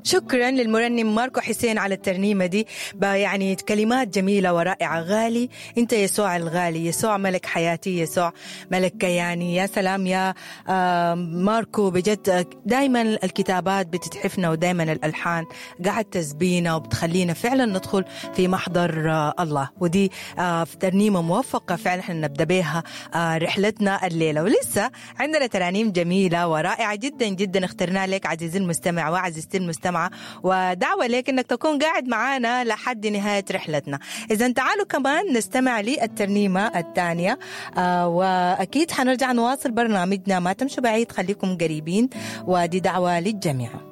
شكرا للمرنم ماركو حسين على الترنيمة دي يعني كلمات جميلة ورائعة غالي أنت يسوع الغالي يسوع ملك حياتي يسوع ملك كياني يا سلام يا ماركو بجد دايما الكتابات بتتحفنا ودايما الألحان قاعد تسبينا وبتخلينا فعلا ندخل في محضر الله ودي ترنيمة موفقة فعلا احنا نبدأ بها رحلتنا الليلة ولسه عندنا ترانيم جميلة ورائعة جدا جدا اخترناها لك عزيزي المستمع وعزيزتي المستمعة ودعوة لك انك تكون قاعد معانا لحد نهاية رحلتنا اذا تعالوا كمان نستمع للترنيمة الثانية آه واكيد حنرجع نواصل برنامجنا ما تمشوا بعيد خليكم قريبين ودي دعوة للجميع